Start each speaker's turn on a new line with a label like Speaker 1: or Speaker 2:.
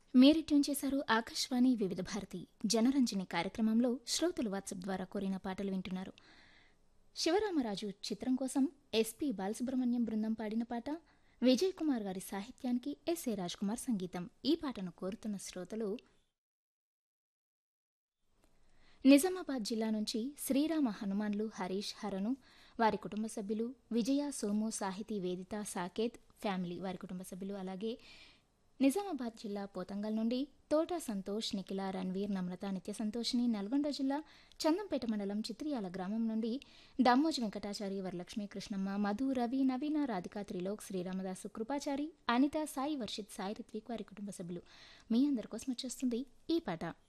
Speaker 1: మీరు ట్యూన్ చేశారు ఆకాశవాణి వివిధ భారతి జనరంజని కార్యక్రమంలో శ్రోతలు వాట్సాప్ ద్వారా కోరిన పాటలు వింటున్నారు శివరామరాజు చిత్రం కోసం ఎస్పి బాలసుబ్రహ్మణ్యం బృందం పాడిన పాట విజయ్ కుమార్ గారి సాహిత్యానికి ఎస్ఏ కుమార్ సంగీతం ఈ పాటను కోరుతున్న శ్రోతలు నిజామాబాద్ జిల్లా నుంచి శ్రీరామ హనుమాన్లు హరీష్ హరను వారి కుటుంబ సభ్యులు విజయ సోము సాహితీ వేదిత సాకేత్ ఫ్యామిలీ వారి కుటుంబ సభ్యులు అలాగే నిజామాబాద్ జిల్లా పోతంగల్ నుండి తోట సంతోష్ నిఖిల రణ్వీర్ నమ్రత నిత్య సంతోషిని నల్గొండ జిల్లా చందంపేట మండలం చిత్రియాల గ్రామం నుండి దామోజి వెంకటాచారి వరలక్ష్మి కృష్ణమ్మ మధు రవి నవీన రాధిక త్రిలోక్ శ్రీరామదాసు కృపాచారి అనిత సాయి వర్షిత్ సాయి రిత్విక్ వారి కుటుంబ సభ్యులు మీ అందరి కోసం వచ్చేస్తుంది ఈ పాట